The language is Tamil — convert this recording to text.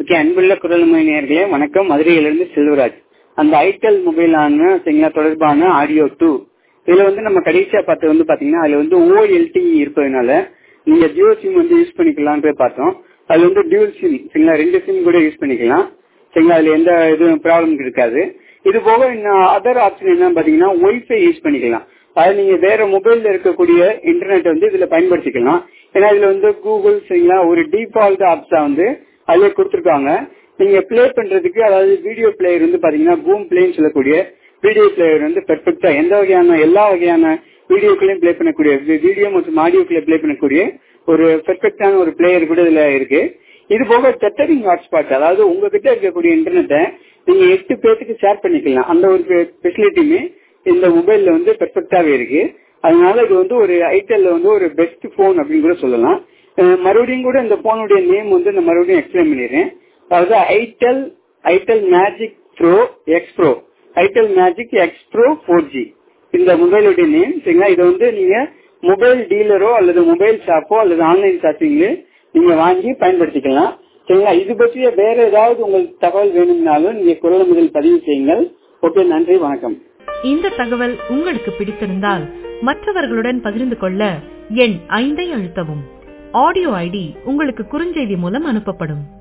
ஓகே அன்புள்ள குரல்மொழி நேர்களே வணக்கம் மதுரையிலிருந்து செல்வராஜ் அந்த ஐடெல் மொபைலான சரிங்களா தொடர்பான ஆடியோ டூ இதுல வந்து நம்ம கடைசியா பார்த்தது வந்து பாத்தீங்கன்னா அதுல வந்து ஓஎல்டி இருப்பதனால நீங்க ஜியோ சிம் வந்து யூஸ் பண்ணிக்கலாம்னு போய் பார்த்தோம் அது வந்து டியூல் சிம் சரிங்களா ரெண்டு சிம் கூட யூஸ் பண்ணிக்கலாம் சரிங்களா அதுல எந்த இதுவும் ப்ராப்ளம் இருக்காது இது போக இன்னும் அதர் ஆப்ஷன் என்ன பாத்தீங்கன்னா ஒய்ஃபை யூஸ் பண்ணிக்கலாம் அது நீங்க வேற மொபைல்ல இருக்கக்கூடிய இன்டர்நெட் வந்து இதுல பயன்படுத்திக்கலாம் ஏன்னா இதுல வந்து கூகுள் சரிங்களா ஒரு டிஃபால்ட் ஆப்ஸா வந்து அதுல கொடுத்துருக்காங்க நீங்க பிளே பண்றதுக்கு அதாவது வீடியோ பிளேயர் வந்து பாத்தீங்கன்னா பூம் பிளேன்னு சொல்லக்கூடிய வீடியோ பிளேயர் வந்து பெர்ஃபெக்டா எந்த வகையான எல்லா வகையான வீடியோக்களையும் பிளே பண்ணக்கூடிய வீடியோ மற்றும் ஆடியோக்களை பிளே பண்ணக்கூடிய ஒரு பெர்ஃபெக்டான ஒரு பிளேயர் கூட இதுல இருக்கு இது போக டெட்டரிங் ஹாட்ஸ்பாட் அதாவது உங்ககிட்ட இருக்கக்கூடிய இன்டர்நெட்டை நீங்க எட்டு பேருக்கு ஷேர் பண்ணிக்கலாம் அந்த ஒரு ஃபெசிலிட்டியுமே இந்த மொபைல்ல வந்து பெர்ஃபெக்டாவே இருக்கு அதனால இது வந்து ஒரு ஐடெல்ல வந்து ஒரு பெஸ்ட் போன் அப்படின்னு கூட சொல்லலாம் மறுபடியும் கூட இந்த போனுடைய நேம் வந்து நான் மறுபடியும் எக்ஸ்பிளைன் பண்ணிடுறேன் அதாவது Itel Itel magic pro X pro Itel magic X pro four G இந்த மொபைலுடைய நேம் சரிங்களா இதை வந்து நீங்க மொபைல் டீலரோ அல்லது மொபைல் ஷாப்போ அல்லது ஆன்லைன் ஷாப்பிங்லயோ நீங்க வாங்கி பயன்படுத்திக்கலாம் சரிங்களா இது பற்றிய வேற ஏதாவது உங்களுக்கு தகவல் வேணும்னாலும் நீங்க குரல் முதல் பதிவு செய்யுங்கள் ஓகே நன்றி வணக்கம் இந்த தகவல் உங்களுக்கு பிடித்திருந்தால் மற்றவர்களுடன் பகிர்ந்து கொள்ள எண் ஐந்தை அழுத்தவும் ஆடியோ ஐடி உங்களுக்கு குறுஞ்செய்தி மூலம் அனுப்பப்படும்